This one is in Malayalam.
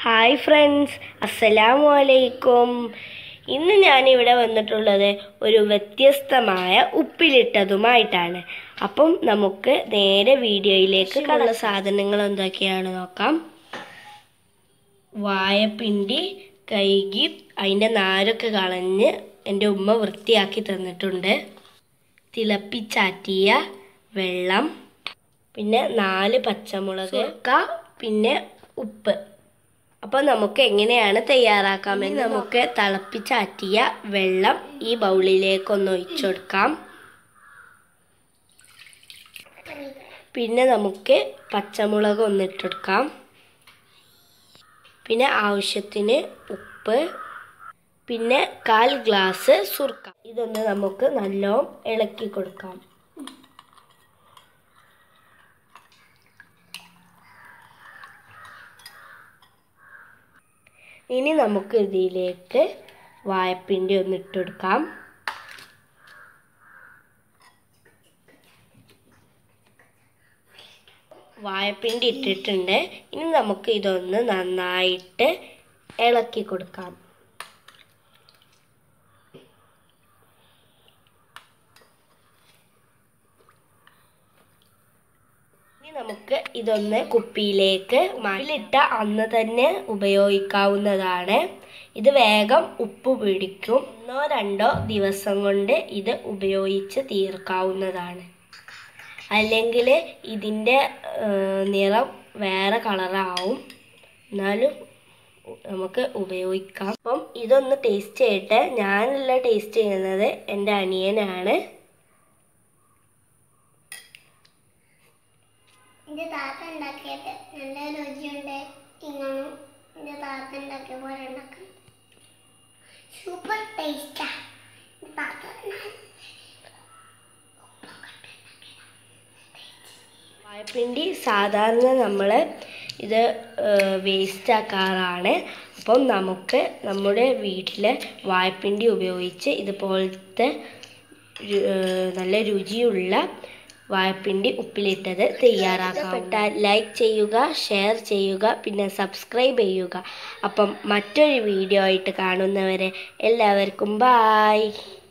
ഹായ് ഫ്രണ്ട്സ് അസ്സലാമു അലൈക്കും ഇന്ന് ഞാനിവിടെ വന്നിട്ടുള്ളത് ഒരു വ്യത്യസ്തമായ ഉപ്പിലിട്ടതുമായിട്ടാണ് അപ്പം നമുക്ക് നേരെ വീഡിയോയിലേക്ക് ഉള്ള സാധനങ്ങൾ എന്തൊക്കെയാണ് നോക്കാം വായപ്പിണ്ടി കൈകി അതിൻ്റെ നാരൊക്കെ കളഞ്ഞ് എൻ്റെ ഉമ്മ വൃത്തിയാക്കി തന്നിട്ടുണ്ട് തിളപ്പിച്ചാറ്റിയ വെള്ളം പിന്നെ നാല് പച്ചമുളക് സുർക്ക പിന്നെ ഉപ്പ് അപ്പോൾ നമുക്ക് എങ്ങനെയാണ് തയ്യാറാക്കാമെന്ന് നമുക്ക് തിളപ്പിച്ചാറ്റിയ വെള്ളം ഈ ബൗളിലേക്കൊന്ന് ഒഴിച്ചു കൊടുക്കാം പിന്നെ നമുക്ക് പച്ചമുളക് ഒന്നിട്ടെടുക്കാം പിന്നെ ആവശ്യത്തിന് ഉപ്പ് പിന്നെ കാൽ ഗ്ലാസ് സുർക്ക ഇതൊന്ന് നമുക്ക് നല്ലോണം ഇളക്കി കൊടുക്കാം ഇനി നമുക്ക് ഇതിലേക്ക് വാഴപ്പിണ്ടി ഒന്ന് ഇട്ടെടുക്കാം വാഴപ്പിണ്ടി ഇട്ടിട്ടുണ്ട് ഇനി നമുക്ക് ഇതൊന്ന് നന്നായിട്ട് ഇളക്കി കൊടുക്കാം ഇനി നമുക്ക് ഇതൊന്ന് കുപ്പിയിലേക്ക് മയിലിട്ട അന്ന് തന്നെ ഉപയോഗിക്കാവുന്നതാണ് ഇത് വേഗം ഉപ്പ് പിടിക്കും ഒന്നോ രണ്ടോ ദിവസം കൊണ്ട് ഇത് ഉപയോഗിച്ച് തീർക്കാവുന്നതാണ് അല്ലെങ്കിൽ ഇതിൻ്റെ നിറം വേറെ കളറാവും എന്നാലും നമുക്ക് ഉപയോഗിക്കാം അപ്പം ഇതൊന്ന് ടേസ്റ്റ് ചെയ്തിട്ട് ഞാനല്ല ടേസ്റ്റ് ചെയ്യുന്നത് എൻ്റെ അനിയനാണ് എൻ്റെ താത്ത ഉണ്ടാക്കിയത് നല്ല രുചിയുണ്ട് തിന്നണം എൻ്റെ താത്ത ഉണ്ടാക്കിയ പോലെ ഉണ്ടാക്കണം സൂപ്പർ ടേസ്റ്റാ താത്ത വാഴപ്പിണ്ടി സാധാരണ നമ്മൾ ഇത് വേസ്റ്റ് ആക്കാറാണ് അപ്പം നമുക്ക് നമ്മുടെ വീട്ടിലെ വാഴപ്പിണ്ടി ഉപയോഗിച്ച് ഇതുപോലത്തെ രു- ഏഹ് നല്ല രുചിയുള്ള വാഴപ്പിണ്ടി ഉപ്പിലിട്ടത് തയ്യാറാക്കപ്പെട്ടാൽ ലൈക്ക് ചെയ്യുക ഷെയർ ചെയ്യുക പിന്നെ സബ്സ്ക്രൈബ് ചെയ്യുക അപ്പം മറ്റൊരു വീഡിയോ ആയിട്ട് കാണുന്നവരെ എല്ലാവർക്കും ബായ്